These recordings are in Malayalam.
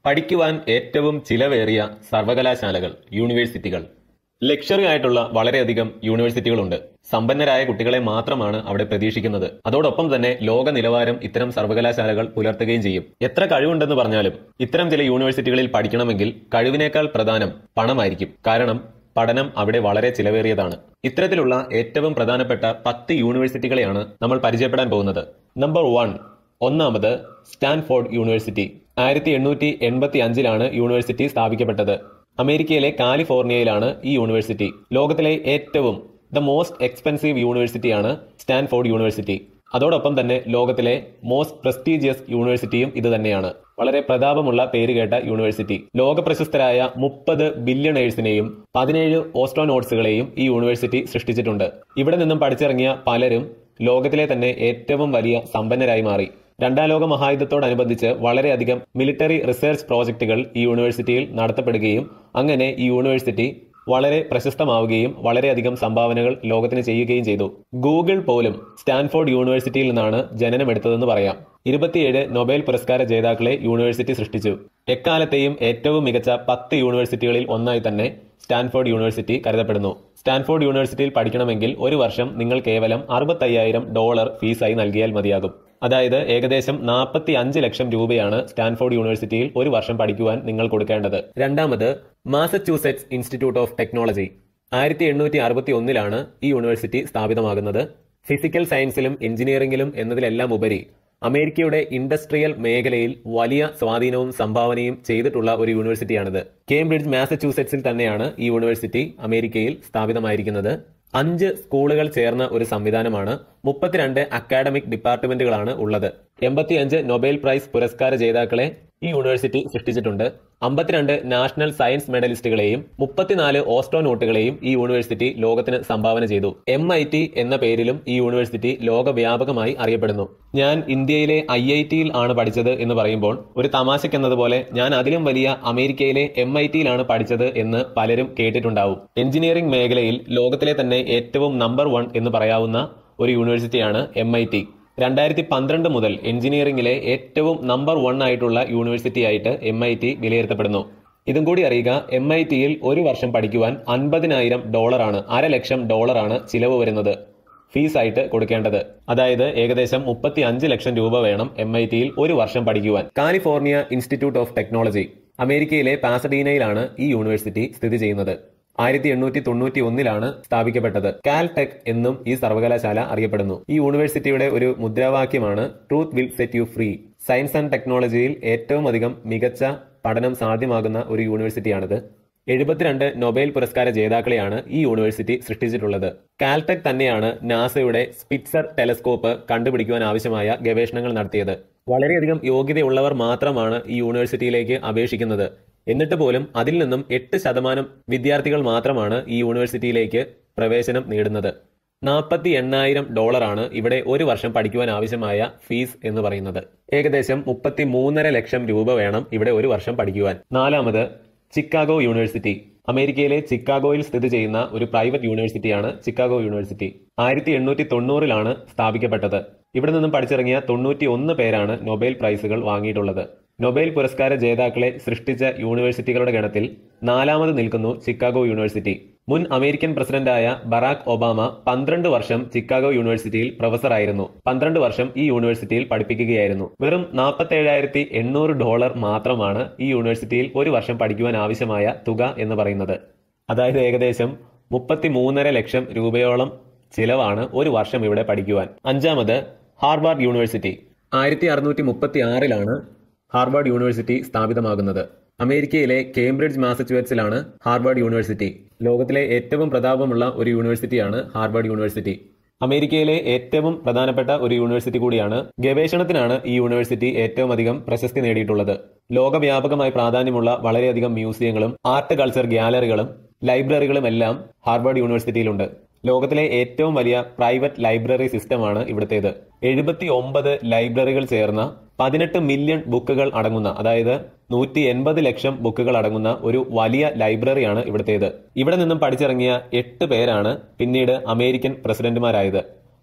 പഠിക്കുവാൻ ഏറ്റവും ചിലവേറിയ സർവകലാശാലകൾ യൂണിവേഴ്സിറ്റികൾ ലക്ഷറി ആയിട്ടുള്ള വളരെയധികം യൂണിവേഴ്സിറ്റികളുണ്ട് സമ്പന്നരായ കുട്ടികളെ മാത്രമാണ് അവിടെ പ്രതീക്ഷിക്കുന്നത് അതോടൊപ്പം തന്നെ ലോക നിലവാരം ഇത്തരം സർവകലാശാലകൾ പുലർത്തുകയും ചെയ്യും എത്ര കഴിവുണ്ടെന്ന് പറഞ്ഞാലും ഇത്തരം ചില യൂണിവേഴ്സിറ്റികളിൽ പഠിക്കണമെങ്കിൽ കഴിവിനേക്കാൾ പ്രധാനം പണമായിരിക്കും കാരണം പഠനം അവിടെ വളരെ ചിലവേറിയതാണ് ഇത്തരത്തിലുള്ള ഏറ്റവും പ്രധാനപ്പെട്ട പത്ത് യൂണിവേഴ്സിറ്റികളെയാണ് നമ്മൾ പരിചയപ്പെടാൻ പോകുന്നത് നമ്പർ വൺ ഒന്നാമത് സ്റ്റാൻഫോർഡ് യൂണിവേഴ്സിറ്റി ആയിരത്തി എണ്ണൂറ്റി എൺപത്തി അഞ്ചിലാണ് യൂണിവേഴ്സിറ്റി സ്ഥാപിക്കപ്പെട്ടത് അമേരിക്കയിലെ കാലിഫോർണിയയിലാണ് ഈ യൂണിവേഴ്സിറ്റി ലോകത്തിലെ ഏറ്റവും ദ മോസ്റ്റ് എക്സ്പെൻസീവ് യൂണിവേഴ്സിറ്റിയാണ് സ്റ്റാൻഫോർഡ് യൂണിവേഴ്സിറ്റി അതോടൊപ്പം തന്നെ ലോകത്തിലെ മോസ്റ്റ് പ്രസ്റ്റീജിയസ് യൂണിവേഴ്സിറ്റിയും ഇത് തന്നെയാണ് വളരെ പ്രതാപമുള്ള പേരുകേട്ട യൂണിവേഴ്സിറ്റി ലോക പ്രശസ്തരായ മുപ്പത് ബില്യണേഴ്സിനെയും പതിനേഴ് ഓസ്ട്രോനോട്സുകളെയും ഈ യൂണിവേഴ്സിറ്റി സൃഷ്ടിച്ചിട്ടുണ്ട് ഇവിടെ നിന്നും പഠിച്ചിറങ്ങിയ പലരും ലോകത്തിലെ തന്നെ ഏറ്റവും വലിയ സമ്പന്നരായി മാറി രണ്ടാം ലോക മഹായുദ്ധത്തോടനുബന്ധിച്ച് വളരെയധികം മിലിറ്ററി റിസർച്ച് പ്രോജക്റ്റുകൾ ഈ യൂണിവേഴ്സിറ്റിയിൽ നടത്തപ്പെടുകയും അങ്ങനെ ഈ യൂണിവേഴ്സിറ്റി വളരെ പ്രശസ്തമാവുകയും വളരെയധികം സംഭാവനകൾ ലോകത്തിന് ചെയ്യുകയും ചെയ്തു ഗൂഗിൾ പോലും സ്റ്റാൻഫോർഡ് യൂണിവേഴ്സിറ്റിയിൽ നിന്നാണ് ജനനമെടുത്തതെന്ന് പറയാം ഇരുപത്തിയേഴ് നൊബേൽ പുരസ്കാര ജേതാക്കളെ യൂണിവേഴ്സിറ്റി സൃഷ്ടിച്ചു എക്കാലത്തെയും ഏറ്റവും മികച്ച പത്ത് യൂണിവേഴ്സിറ്റികളിൽ ഒന്നായി തന്നെ സ്റ്റാൻഫോർഡ് യൂണിവേഴ്സിറ്റി കരുതപ്പെടുന്നു സ്റ്റാൻഫോർഡ് യൂണിവേഴ്സിറ്റിയിൽ പഠിക്കണമെങ്കിൽ ഒരു വർഷം നിങ്ങൾ കേവലം അറുപത്തയ്യായിരം ഡോളർ ഫീസായി നൽകിയാൽ മതിയാകും അതായത് ഏകദേശം നാൽപ്പത്തി അഞ്ച് ലക്ഷം രൂപയാണ് സ്റ്റാൻഫോർഡ് യൂണിവേഴ്സിറ്റിയിൽ ഒരു വർഷം പഠിക്കുവാൻ നിങ്ങൾ കൊടുക്കേണ്ടത് രണ്ടാമത് മാസച്യൂസെറ്റ്സ് ഇൻസ്റ്റിറ്റ്യൂട്ട് ഓഫ് ടെക്നോളജി ആയിരത്തി എണ്ണൂറ്റി അറുപത്തി ഒന്നിലാണ് ഈ യൂണിവേഴ്സിറ്റി സ്ഥാപിതമാകുന്നത് ഫിസിക്കൽ സയൻസിലും എഞ്ചിനീയറിംഗിലും എന്നതിലെല്ലാം ഉപരി അമേരിക്കയുടെ ഇൻഡസ്ട്രിയൽ മേഖലയിൽ വലിയ സ്വാധീനവും സംഭാവനയും ചെയ്തിട്ടുള്ള ഒരു യൂണിവേഴ്സിറ്റിയാണിത് കേംബ്രിഡ്ജ് മാസച്യൂസെറ്റ്സിൽ തന്നെയാണ് ഈ യൂണിവേഴ്സിറ്റി അമേരിക്കയിൽ സ്ഥാപിതമായിരിക്കുന്നത് അഞ്ച് സ്കൂളുകൾ ചേർന്ന ഒരു സംവിധാനമാണ് മുപ്പത്തിരണ്ട് അക്കാഡമിക് ഡിപ്പാർട്ട്മെന്റുകളാണ് ഉള്ളത് എൺപത്തിയഞ്ച് നൊബേൽ പ്രൈസ് പുരസ്കാര ജേതാക്കളെ ഈ യൂണിവേഴ്സിറ്റി സൃഷ്ടിച്ചിട്ടുണ്ട് അമ്പത്തിരണ്ട് നാഷണൽ സയൻസ് മെഡലിസ്റ്റുകളെയും മുപ്പത്തിനാല് ഓസ്ട്രോനോട്ടുകളെയും ഈ യൂണിവേഴ്സിറ്റി ലോകത്തിന് സംഭാവന ചെയ്തു എം ഐ ടി എന്ന പേരിലും ഈ യൂണിവേഴ്സിറ്റി ലോകവ്യാപകമായി അറിയപ്പെടുന്നു ഞാൻ ഇന്ത്യയിലെ ഐ ഐ ടിയിൽ ആണ് പഠിച്ചത് എന്ന് പറയുമ്പോൾ ഒരു തമാശക്കെന്നതുപോലെ ഞാൻ അതിലും വലിയ അമേരിക്കയിലെ എം ഐ ടിയിലാണ് പഠിച്ചത് എന്ന് പലരും കേട്ടിട്ടുണ്ടാവും എഞ്ചിനീയറിംഗ് മേഖലയിൽ ലോകത്തിലെ തന്നെ ഏറ്റവും നമ്പർ വൺ എന്ന് പറയാവുന്ന ഒരു യൂണിവേഴ്സിറ്റിയാണ് എം ഐ ടി രണ്ടായിരത്തി പന്ത്രണ്ട് മുതൽ എഞ്ചിനീയറിംഗിലെ ഏറ്റവും നമ്പർ വൺ ആയിട്ടുള്ള യൂണിവേഴ്സിറ്റി ആയിട്ട് എം ഐ ടി വിലയിരുത്തപ്പെടുന്നു ഇതും കൂടി അറിയുക എം ഐ ടിയിൽ ഒരു വർഷം പഠിക്കുവാൻ അൻപതിനായിരം ഡോളറാണ് അര ലക്ഷം ഡോളറാണ് ചിലവ് വരുന്നത് ഫീസായിട്ട് കൊടുക്കേണ്ടത് അതായത് ഏകദേശം മുപ്പത്തി അഞ്ച് ലക്ഷം രൂപ വേണം എം ഐ ടിയിൽ ഒരു വർഷം പഠിക്കുവാൻ കാലിഫോർണിയ ഇൻസ്റ്റിറ്റ്യൂട്ട് ഓഫ് ടെക്നോളജി അമേരിക്കയിലെ പാസഡീനയിലാണ് ഈ യൂണിവേഴ്സിറ്റി സ്ഥിതി ചെയ്യുന്നത് ആയിരത്തി എണ്ണൂറ്റി തൊണ്ണൂറ്റി ഒന്നിലാണ് സ്ഥാപിക്കപ്പെട്ടത് കാൽടെക് എന്നും ഈ സർവകലാശാല അറിയപ്പെടുന്നു ഈ യൂണിവേഴ്സിറ്റിയുടെ ഒരു മുദ്രാവാക്യമാണ് truth will set you free science and ടെക്നോളജിയിൽ ഏറ്റവും അധികം മികച്ച പഠനം സാധ്യമാകുന്ന ഒരു യൂണിവേഴ്സിറ്റിയാണിത് എഴുപത്തിരണ്ട് നൊബേൽ പുരസ്കാര ജേതാക്കളെയാണ് ഈ യൂണിവേഴ്സിറ്റി സൃഷ്ടിച്ചിട്ടുള്ളത് കാൽടെക് തന്നെയാണ് നാസയുടെ സ്പിറ്റ്സർ ടെലസ്കോപ്പ് കണ്ടുപിടിക്കുവാൻ ആവശ്യമായ ഗവേഷണങ്ങൾ നടത്തിയത് വളരെയധികം യോഗ്യതയുള്ളവർ മാത്രമാണ് ഈ യൂണിവേഴ്സിറ്റിയിലേക്ക് അപേക്ഷിക്കുന്നത് എന്നിട്ട് പോലും അതിൽ നിന്നും എട്ട് ശതമാനം വിദ്യാർത്ഥികൾ മാത്രമാണ് ഈ യൂണിവേഴ്സിറ്റിയിലേക്ക് പ്രവേശനം നേടുന്നത് നാൽപ്പത്തി എണ്ണായിരം ഡോളറാണ് ഇവിടെ ഒരു വർഷം പഠിക്കുവാൻ ആവശ്യമായ ഫീസ് എന്ന് പറയുന്നത് ഏകദേശം മുപ്പത്തി മൂന്നര ലക്ഷം രൂപ വേണം ഇവിടെ ഒരു വർഷം പഠിക്കുവാൻ നാലാമത് ചിക്കാഗോ യൂണിവേഴ്സിറ്റി അമേരിക്കയിലെ ചിക്കാഗോയിൽ സ്ഥിതി ചെയ്യുന്ന ഒരു പ്രൈവറ്റ് യൂണിവേഴ്സിറ്റിയാണ് ചിക്കാഗോ യൂണിവേഴ്സിറ്റി ആയിരത്തി എണ്ണൂറ്റി തൊണ്ണൂറിലാണ് സ്ഥാപിക്കപ്പെട്ടത് ഇവിടെ നിന്നും പഠിച്ചിറങ്ങിയ തൊണ്ണൂറ്റി ഒന്ന് പേരാണ് നൊബേൽ പ്രൈസുകൾ വാങ്ങിയിട്ടുള്ളത് നൊബേൽ പുരസ്കാര ജേതാക്കളെ സൃഷ്ടിച്ച യൂണിവേഴ്സിറ്റികളുടെ ഗണത്തിൽ നാലാമത് നിൽക്കുന്നു ചിക്കാഗോ യൂണിവേഴ്സിറ്റി മുൻ അമേരിക്കൻ പ്രസിഡന്റായ ബറാക് ഒബാമ പന്ത്രണ്ട് വർഷം ചിക്കാഗോ യൂണിവേഴ്സിറ്റിയിൽ പ്രൊഫസറായിരുന്നു പന്ത്രണ്ട് വർഷം ഈ യൂണിവേഴ്സിറ്റിയിൽ പഠിപ്പിക്കുകയായിരുന്നു വെറും നാൽപ്പത്തേഴായിരത്തി എണ്ണൂറ് ഡോളർ മാത്രമാണ് ഈ യൂണിവേഴ്സിറ്റിയിൽ ഒരു വർഷം പഠിക്കുവാൻ ആവശ്യമായ തുക എന്ന് പറയുന്നത് അതായത് ഏകദേശം മുപ്പത്തി മൂന്നര ലക്ഷം രൂപയോളം ചിലവാണ് ഒരു വർഷം ഇവിടെ പഠിക്കുവാൻ അഞ്ചാമത് ഹാർവാർഡ് യൂണിവേഴ്സിറ്റി ആയിരത്തി അറുന്നൂറ്റി മുപ്പത്തി ആറിലാണ് ഹാർവാർഡ് യൂണിവേഴ്സിറ്റി സ്ഥാപിതമാകുന്നത് അമേരിക്കയിലെ കേംബ്രിഡ്ജ് മാസച്യൂസെറ്റ്സിലാണ് ഹാർവാർഡ് യൂണിവേഴ്സിറ്റി ലോകത്തിലെ ഏറ്റവും പ്രതാപമുള്ള ഒരു യൂണിവേഴ്സിറ്റിയാണ് ഹാർവാർഡ് യൂണിവേഴ്സിറ്റി അമേരിക്കയിലെ ഏറ്റവും പ്രധാനപ്പെട്ട ഒരു യൂണിവേഴ്സിറ്റി കൂടിയാണ് ഗവേഷണത്തിനാണ് ഈ യൂണിവേഴ്സിറ്റി ഏറ്റവും അധികം പ്രശസ്തി നേടിയിട്ടുള്ളത് ലോകവ്യാപകമായി പ്രാധാന്യമുള്ള വളരെയധികം മ്യൂസിയങ്ങളും ആർട്ട് കൾച്ചർ ഗ്യാലറികളും ലൈബ്രറികളും എല്ലാം ഹാർവാർഡ് യൂണിവേഴ്സിറ്റിയിലുണ്ട് ലോകത്തിലെ ഏറ്റവും വലിയ പ്രൈവറ്റ് ലൈബ്രറി സിസ്റ്റമാണ് ഇവിടുത്തേത് എഴുപത്തി ഒമ്പത് ലൈബ്രറികൾ ചേർന്ന പതിനെട്ട് മില്യൺ ബുക്കുകൾ അടങ്ങുന്ന അതായത് നൂറ്റി എൺപത് ലക്ഷം ബുക്കുകൾ അടങ്ങുന്ന ഒരു വലിയ ലൈബ്രറിയാണ് ഇവിടുത്തേത് ഇവിടെ നിന്നും പഠിച്ചിറങ്ങിയ എട്ട് പേരാണ് പിന്നീട് അമേരിക്കൻ പ്രസിഡന്റുമാരായത്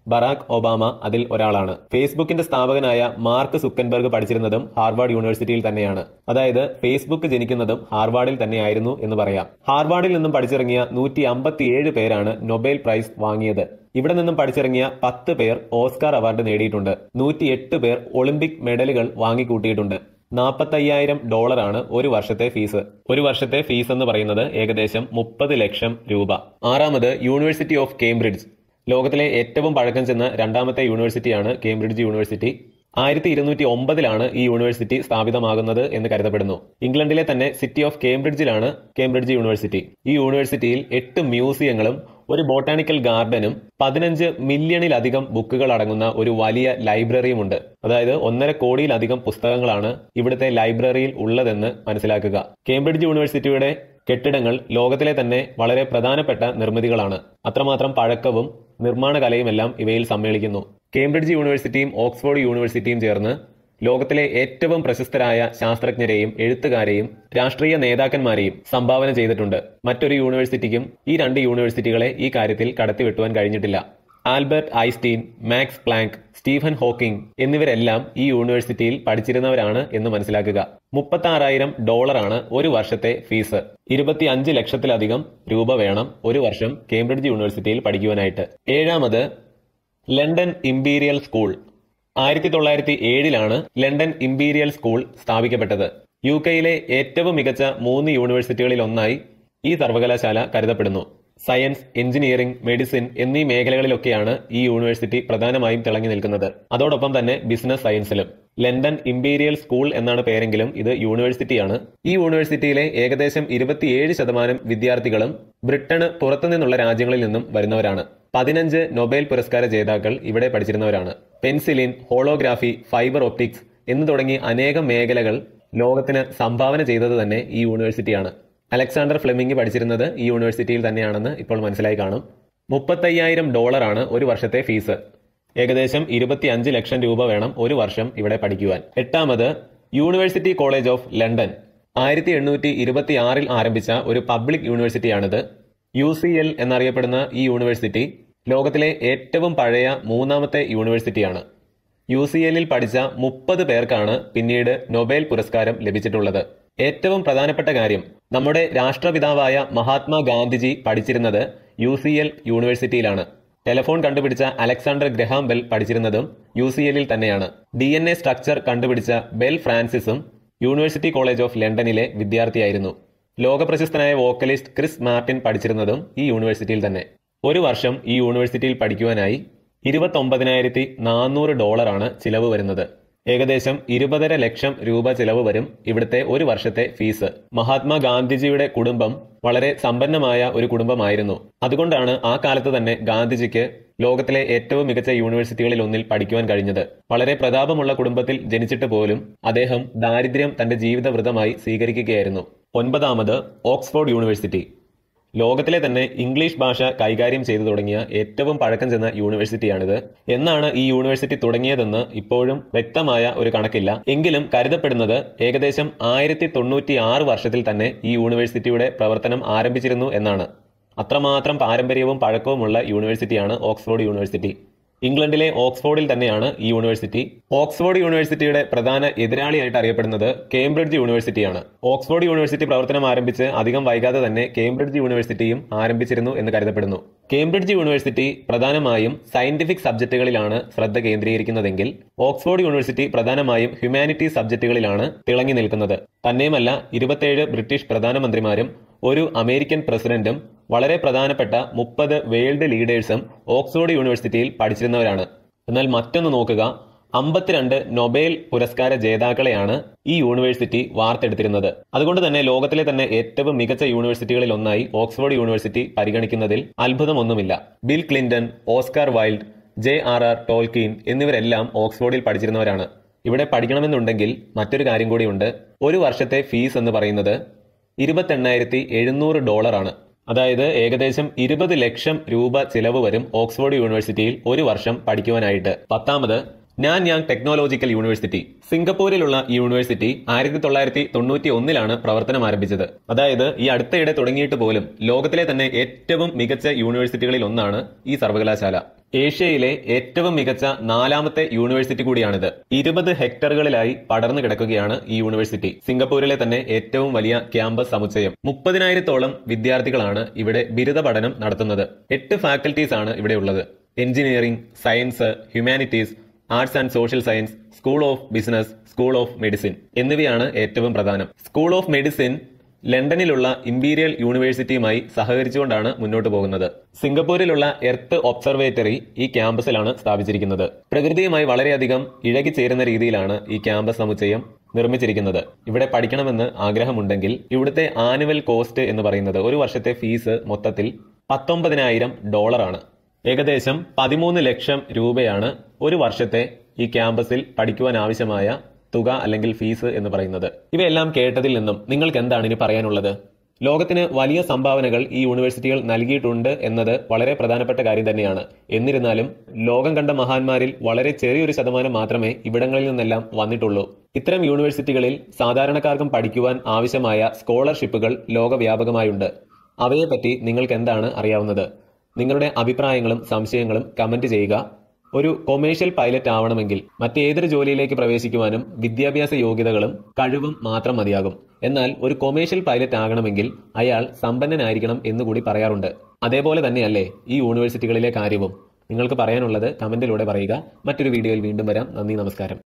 ബറാക് ഒബാമ അതിൽ ഒരാളാണ് ഫേസ്ബുക്കിന്റെ സ്ഥാപകനായ മാർക്ക് സുക്കൻബർഗ് പഠിച്ചിരുന്നതും ഹാർവാർഡ് യൂണിവേഴ്സിറ്റിയിൽ തന്നെയാണ് അതായത് ഫേസ്ബുക്ക് ജനിക്കുന്നതും ഹാർവാർഡിൽ തന്നെയായിരുന്നു എന്ന് പറയാം ഹാർവാർഡിൽ നിന്നും പഠിച്ചിറങ്ങിയ നൂറ്റി അമ്പത്തിയേഴ് പേരാണ് നൊബേൽ പ്രൈസ് വാങ്ങിയത് ഇവിടെ നിന്നും പഠിച്ചിറങ്ങിയ പത്ത് പേർ ഓസ്കാർ അവാർഡ് നേടിയിട്ടുണ്ട് നൂറ്റിയെട്ട് പേർ ഒളിമ്പിക് മെഡലുകൾ വാങ്ങിക്കൂട്ടിയിട്ടുണ്ട് നാൽപ്പത്തയ്യായിരം ഡോളറാണ് ഒരു വർഷത്തെ ഫീസ് ഒരു വർഷത്തെ ഫീസ് എന്ന് പറയുന്നത് ഏകദേശം മുപ്പത് ലക്ഷം രൂപ ആറാമത് യൂണിവേഴ്സിറ്റി ഓഫ് കേംബ്രിഡ്ജ് ലോകത്തിലെ ഏറ്റവും പഴക്കം ചെന്ന രണ്ടാമത്തെ യൂണിവേഴ്സിറ്റിയാണ് കേംബ്രിഡ്ജ് യൂണിവേഴ്സിറ്റി ആയിരത്തി ഇരുന്നൂറ്റി ഒമ്പതിലാണ് ഈ യൂണിവേഴ്സിറ്റി സ്ഥാപിതമാകുന്നത് എന്ന് കരുതപ്പെടുന്നു ഇംഗ്ലണ്ടിലെ തന്നെ സിറ്റി ഓഫ് കേംബ്രിഡ്ജിലാണ് കേംബ്രിഡ്ജ് യൂണിവേഴ്സിറ്റി ഈ യൂണിവേഴ്സിറ്റിയിൽ എട്ട് മ്യൂസിയങ്ങളും ഒരു ബോട്ടാണിക്കൽ ഗാർഡനും പതിനഞ്ച് മില്യണിലധികം ബുക്കുകൾ അടങ്ങുന്ന ഒരു വലിയ ലൈബ്രറിയുമുണ്ട് അതായത് ഒന്നര കോടിയിലധികം പുസ്തകങ്ങളാണ് ഇവിടുത്തെ ലൈബ്രറിയിൽ ഉള്ളതെന്ന് മനസ്സിലാക്കുക കേംബ്രിഡ്ജ് യൂണിവേഴ്സിറ്റിയുടെ കെട്ടിടങ്ങൾ ലോകത്തിലെ തന്നെ വളരെ പ്രധാനപ്പെട്ട നിർമ്മിതികളാണ് അത്രമാത്രം പഴക്കവും നിർമ്മാണ കലയുമെല്ലാം ഇവയിൽ സമ്മേളിക്കുന്നു കേംബ്രിഡ്ജ് യൂണിവേഴ്സിറ്റിയും ഓക്സ്ഫോർഡ് യൂണിവേഴ്സിറ്റിയും ചേർന്ന് ലോകത്തിലെ ഏറ്റവും പ്രശസ്തരായ ശാസ്ത്രജ്ഞരെയും എഴുത്തുകാരെയും രാഷ്ട്രീയ നേതാക്കന്മാരെയും സംഭാവന ചെയ്തിട്ടുണ്ട് മറ്റൊരു യൂണിവേഴ്സിറ്റിക്കും ഈ രണ്ട് യൂണിവേഴ്സിറ്റികളെ ഈ കാര്യത്തിൽ കടത്തിവെട്ടുവാൻ കഴിഞ്ഞിട്ടില്ല Albert Einstein Max Planck Stephen Hawking എന്നിവരെല്ലാം ഈ യൂണിവേഴ്സിറ്റിയിൽ പഠിച്ചിരുന്നവരാണ് എന്ന് മനസ്സിലാക്കുക മുപ്പത്തി ആറായിരം ഡോളറാണ് ഒരു വർഷത്തെ ഫീസ് ഇരുപത്തി അഞ്ച് ലക്ഷത്തിലധികം രൂപ വേണം ഒരു വർഷം കേംബ്രിഡ്ജ് യൂണിവേഴ്സിറ്റിയിൽ പഠിക്കുവാനായിട്ട് ഏഴാമത് ലണ്ടൻ ഇമ്പീരിയൽ സ്കൂൾ ആയിരത്തി തൊള്ളായിരത്തി ഏഴിലാണ് ലണ്ടൻ ഇമ്പീരിയൽ സ്കൂൾ സ്ഥാപിക്കപ്പെട്ടത് യു കെയിലെ ഏറ്റവും മികച്ച മൂന്ന് യൂണിവേഴ്സിറ്റികളിൽ ഒന്നായി ഈ സർവകലാശാല കരുതപ്പെടുന്നു സയൻസ് എഞ്ചിനീയറിംഗ് മെഡിസിൻ എന്നീ മേഖലകളിലൊക്കെയാണ് ഈ യൂണിവേഴ്സിറ്റി പ്രധാനമായും തിളങ്ങി നിൽക്കുന്നത് അതോടൊപ്പം തന്നെ ബിസിനസ് സയൻസിലും ലണ്ടൻ ഇമ്പീരിയൽ സ്കൂൾ എന്നാണ് പേരെങ്കിലും ഇത് യൂണിവേഴ്സിറ്റിയാണ് ഈ യൂണിവേഴ്സിറ്റിയിലെ ഏകദേശം ഇരുപത്തിയേഴ് ശതമാനം വിദ്യാർത്ഥികളും ബ്രിട്ടന് പുറത്തുനിന്നുള്ള രാജ്യങ്ങളിൽ നിന്നും വരുന്നവരാണ് പതിനഞ്ച് നൊബേൽ പുരസ്കാര ജേതാക്കൾ ഇവിടെ പഠിച്ചിരുന്നവരാണ് പെൻസിലിൻ ഹോളോഗ്രാഫി ഫൈബർ ഒപ്റ്റിക്സ് എന്ന് തുടങ്ങി അനേകം മേഖലകൾ ലോകത്തിന് സംഭാവന ചെയ്തത് തന്നെ ഈ യൂണിവേഴ്സിറ്റിയാണ് അലക്സാണ്ടർ ഫ്ലെമിംഗ് പഠിച്ചിരുന്നത് ഈ യൂണിവേഴ്സിറ്റിയിൽ തന്നെയാണെന്ന് ഇപ്പോൾ മനസ്സിലായി കാണും മുപ്പത്തയ്യായിരം ഡോളറാണ് ഒരു വർഷത്തെ ഫീസ് ഏകദേശം ഇരുപത്തി അഞ്ച് ലക്ഷം രൂപ വേണം ഒരു വർഷം ഇവിടെ പഠിക്കുവാൻ എട്ടാമത് യൂണിവേഴ്സിറ്റി കോളേജ് ഓഫ് ലണ്ടൻ ആയിരത്തി എണ്ണൂറ്റി ഇരുപത്തി ആറിൽ ആരംഭിച്ച ഒരു പബ്ലിക് യൂണിവേഴ്സിറ്റിയാണിത് യു സി എൽ എന്നറിയപ്പെടുന്ന ഈ യൂണിവേഴ്സിറ്റി ലോകത്തിലെ ഏറ്റവും പഴയ മൂന്നാമത്തെ യൂണിവേഴ്സിറ്റിയാണ് യു സി എല്ലിൽ പഠിച്ച മുപ്പത് പേർക്കാണ് പിന്നീട് നൊബേൽ പുരസ്കാരം ലഭിച്ചിട്ടുള്ളത് ഏറ്റവും പ്രധാനപ്പെട്ട കാര്യം നമ്മുടെ രാഷ്ട്രപിതാവായ മഹാത്മാ ഗാന്ധിജി പഠിച്ചിരുന്നത് യു സി എൽ യൂണിവേഴ്സിറ്റിയിലാണ് ടെലിഫോൺ കണ്ടുപിടിച്ച അലക്സാണ്ടർ ഗ്രഹാം ബെൽ പഠിച്ചിരുന്നതും യു സി എല്ലിൽ തന്നെയാണ് ഡി എൻ എ സ്ട്രക്ചർ കണ്ടുപിടിച്ച ബെൽ ഫ്രാൻസിസും യൂണിവേഴ്സിറ്റി കോളേജ് ഓഫ് ലണ്ടനിലെ വിദ്യാർത്ഥിയായിരുന്നു ലോകപ്രശസ്തനായ വോക്കലിസ്റ്റ് ക്രിസ് മാർട്ടിൻ പഠിച്ചിരുന്നതും ഈ യൂണിവേഴ്സിറ്റിയിൽ തന്നെ ഒരു വർഷം ഈ യൂണിവേഴ്സിറ്റിയിൽ പഠിക്കുവാനായി ഇരുപത്തൊമ്പതിനായിരത്തി നാനൂറ് ഡോളറാണ് ചിലവ് വരുന്നത് ഏകദേശം ഇരുപതര ലക്ഷം രൂപ ചിലവ് വരും ഇവിടുത്തെ ഒരു വർഷത്തെ ഫീസ് മഹാത്മാ ഗാന്ധിജിയുടെ കുടുംബം വളരെ സമ്പന്നമായ ഒരു കുടുംബമായിരുന്നു അതുകൊണ്ടാണ് ആ കാലത്ത് തന്നെ ഗാന്ധിജിക്ക് ലോകത്തിലെ ഏറ്റവും മികച്ച യൂണിവേഴ്സിറ്റികളിൽ ഒന്നിൽ പഠിക്കുവാൻ കഴിഞ്ഞത് വളരെ പ്രതാപമുള്ള കുടുംബത്തിൽ ജനിച്ചിട്ട് പോലും അദ്ദേഹം ദാരിദ്ര്യം തന്റെ ജീവിതവൃതമായി സ്വീകരിക്കുകയായിരുന്നു ഒൻപതാമത് ഓക്സ്ഫോർഡ് യൂണിവേഴ്സിറ്റി ലോകത്തിലെ തന്നെ ഇംഗ്ലീഷ് ഭാഷ കൈകാര്യം ചെയ്തു തുടങ്ങിയ ഏറ്റവും പഴക്കം ചെന്ന യൂണിവേഴ്സിറ്റിയാണിത് എന്നാണ് ഈ യൂണിവേഴ്സിറ്റി തുടങ്ങിയതെന്ന് ഇപ്പോഴും വ്യക്തമായ ഒരു കണക്കില്ല എങ്കിലും കരുതപ്പെടുന്നത് ഏകദേശം ആയിരത്തി തൊണ്ണൂറ്റി ആറ് വർഷത്തിൽ തന്നെ ഈ യൂണിവേഴ്സിറ്റിയുടെ പ്രവർത്തനം ആരംഭിച്ചിരുന്നു എന്നാണ് അത്രമാത്രം പാരമ്പര്യവും പഴക്കവുമുള്ള യൂണിവേഴ്സിറ്റിയാണ് ഓക്സ്ഫോർഡ് യൂണിവേഴ്സിറ്റി ഇംഗ്ലണ്ടിലെ ഓക്സ്ഫോർഡിൽ തന്നെയാണ് ഈ യൂണിവേഴ്സിറ്റി ഓക്സ്ഫോർഡ് യൂണിവേഴ്സിറ്റിയുടെ പ്രധാന എതിരാളിയായിട്ട് അറിയപ്പെടുന്നത് കേംബ്രിഡ്ജ് യൂണിവേഴ്സിറ്റിയാണ് ഓക്സ്ഫോർഡ് യൂണിവേഴ്സിറ്റി പ്രവർത്തനം ആരംഭിച്ച് അധികം വൈകാതെ തന്നെ കേംബ്രിഡ്ജ് യൂണിവേഴ്സിറ്റിയും ആരംഭിച്ചിരുന്നു എന്ന് കരുതപ്പെടുന്നു കേംബ്രിഡ്ജ് യൂണിവേഴ്സിറ്റി പ്രധാനമായും സയന്റിഫിക് സബ്ജക്റ്റുകളിലാണ് ശ്രദ്ധ കേന്ദ്രീകരിക്കുന്നതെങ്കിൽ ഓക്സ്ഫോർഡ് യൂണിവേഴ്സിറ്റി പ്രധാനമായും ഹ്യൂമാനിറ്റീസ് സബ്ജക്റ്റുകളിലാണ് തിളങ്ങി നിൽക്കുന്നത് തന്നെയുമല്ല ഇരുപത്തിയേഴ് ബ്രിട്ടീഷ് പ്രധാനമന്ത്രിമാരും ഒരു അമേരിക്കൻ പ്രസിഡന്റും വളരെ പ്രധാനപ്പെട്ട മുപ്പത് വേൾഡ് ലീഡേഴ്സും ഓക്സ്ഫോർഡ് യൂണിവേഴ്സിറ്റിയിൽ പഠിച്ചിരുന്നവരാണ് എന്നാൽ മറ്റൊന്ന് നോക്കുക അമ്പത്തിരണ്ട് നൊബേൽ പുരസ്കാര ജേതാക്കളെയാണ് ഈ യൂണിവേഴ്സിറ്റി വാർത്തെടുത്തിരുന്നത് അതുകൊണ്ട് തന്നെ ലോകത്തിലെ തന്നെ ഏറ്റവും മികച്ച യൂണിവേഴ്സിറ്റികളിൽ ഒന്നായി ഓക്സ്ഫോർഡ് യൂണിവേഴ്സിറ്റി പരിഗണിക്കുന്നതിൽ അത്ഭുതമൊന്നുമില്ല Bill Clinton Oscar Wilde J R R Tolkien എന്നിവരെല്ലാം ഓക്സ്ഫോർഡിൽ പഠിച്ചിരുന്നവരാണ് ഇവിടെ പഠിക്കണമെന്നുണ്ടെങ്കിൽ മറ്റൊരു കാര്യം കൂടിയുണ്ട് ഒരു വർഷത്തെ ഫീസ് എന്ന് പറയുന്നത് ഇരുപത്തെണ്ണായിരത്തി എഴുന്നൂറ് ഡോളറാണ് അതായത് ഏകദേശം ഇരുപത് ലക്ഷം രൂപ ചിലവ് വരും ഓക്സ്ഫോർഡ് യൂണിവേഴ്സിറ്റിയിൽ ഒരു വർഷം പഠിക്കുവാനായിട്ട് പത്താമത് ഞാൻ യാങ് ടെക്നോളജിക്കൽ യൂണിവേഴ്സിറ്റി സിംഗപ്പൂരിലുള്ള ഈ യൂണിവേഴ്സിറ്റി ആയിരത്തി തൊള്ളായിരത്തി തൊണ്ണൂറ്റി ഒന്നിലാണ് പ്രവർത്തനം ആരംഭിച്ചത് അതായത് ഈ അടുത്തയിടെ തുടങ്ങിയിട്ട് പോലും ലോകത്തിലെ തന്നെ ഏറ്റവും മികച്ച യൂണിവേഴ്സിറ്റികളിൽ ഒന്നാണ് ഈ സർവകലാശാല ഏഷ്യയിലെ ഏറ്റവും മികച്ച നാലാമത്തെ യൂണിവേഴ്സിറ്റി കൂടിയാണിത് ഇരുപത് ഹെക്ടറുകളിലായി പടർന്നു കിടക്കുകയാണ് ഈ യൂണിവേഴ്സിറ്റി സിംഗപ്പൂരിലെ തന്നെ ഏറ്റവും വലിയ ക്യാമ്പസ് സമുച്ചയം മുപ്പതിനായിരത്തോളം വിദ്യാർത്ഥികളാണ് ഇവിടെ ബിരുദ പഠനം നടത്തുന്നത് എട്ട് ഫാക്കൽറ്റീസ് ആണ് ഇവിടെ ഉള്ളത് engineering science humanities arts and social science school of business school of medicine എന്നിവയാണ് ഏറ്റവും പ്രധാനം സ്കൂൾ ഓഫ് മെഡിസിൻ ലണ്ടനിലുള്ള ഇമ്പീരിയൽ യൂണിവേഴ്സിറ്റിയുമായി സഹകരിച്ചുകൊണ്ടാണ് മുന്നോട്ട് പോകുന്നത് സിംഗപ്പൂരിലുള്ള എർത്ത് ഒബ്സർവേറ്ററി ഈ ക്യാമ്പസിലാണ് സ്ഥാപിച്ചിരിക്കുന്നത് പ്രകൃതിയുമായി വളരെയധികം ഇഴകിച്ചേരുന്ന രീതിയിലാണ് ഈ ക്യാമ്പസ് സമുച്ചയം നിർമ്മിച്ചിരിക്കുന്നത് ഇവിടെ പഠിക്കണമെന്ന് ആഗ്രഹമുണ്ടെങ്കിൽ ഇവിടുത്തെ ആനുവൽ കോസ്റ്റ് എന്ന് പറയുന്നത് ഒരു വർഷത്തെ ഫീസ് മൊത്തത്തിൽ പത്തൊമ്പതിനായിരം ഡോളറാണ് ഏകദേശം പതിമൂന്ന് ലക്ഷം രൂപയാണ് ഒരു വർഷത്തെ ഈ ക്യാമ്പസിൽ പഠിക്കുവാൻ ആവശ്യമായ തുക അല്ലെങ്കിൽ ഫീസ് എന്ന് പറയുന്നത് ഇവയെല്ലാം കേട്ടതിൽ നിന്നും നിങ്ങൾക്ക് എന്താണ് ഇനി പറയാനുള്ളത് ലോകത്തിന് വലിയ സംഭാവനകൾ ഈ യൂണിവേഴ്സിറ്റികൾ നൽകിയിട്ടുണ്ട് എന്നത് വളരെ പ്രധാനപ്പെട്ട കാര്യം തന്നെയാണ് എന്നിരുന്നാലും ലോകം കണ്ട മഹാന്മാരിൽ വളരെ ചെറിയൊരു ശതമാനം മാത്രമേ ഇവിടങ്ങളിൽ നിന്നെല്ലാം വന്നിട്ടുള്ളൂ ഇത്തരം യൂണിവേഴ്സിറ്റികളിൽ സാധാരണക്കാർക്കും പഠിക്കുവാൻ ആവശ്യമായ സ്കോളർഷിപ്പുകൾ ലോകവ്യാപകമായുണ്ട് അവയെപ്പറ്റി നിങ്ങൾക്ക് എന്താണ് അറിയാവുന്നത് നിങ്ങളുടെ അഭിപ്രായങ്ങളും സംശയങ്ങളും കമന്റ് ചെയ്യുക ഒരു കൊമേഴ്ഷ്യൽ പൈലറ്റ് ആവണമെങ്കിൽ മറ്റേതൊരു ജോലിയിലേക്ക് പ്രവേശിക്കുവാനും വിദ്യാഭ്യാസ യോഗ്യതകളും കഴിവും മാത്രം മതിയാകും എന്നാൽ ഒരു കൊമേഴ്ഷ്യൽ പൈലറ്റ് ആകണമെങ്കിൽ അയാൾ സമ്പന്നനായിരിക്കണം എന്നുകൂടി പറയാറുണ്ട് അതേപോലെ തന്നെയല്ലേ ഈ യൂണിവേഴ്സിറ്റികളിലെ കാര്യവും നിങ്ങൾക്ക് പറയാനുള്ളത് കമന്റിലൂടെ പറയുക മറ്റൊരു വീഡിയോയിൽ വീണ്ടും വരാം നന്ദി നമസ്കാരം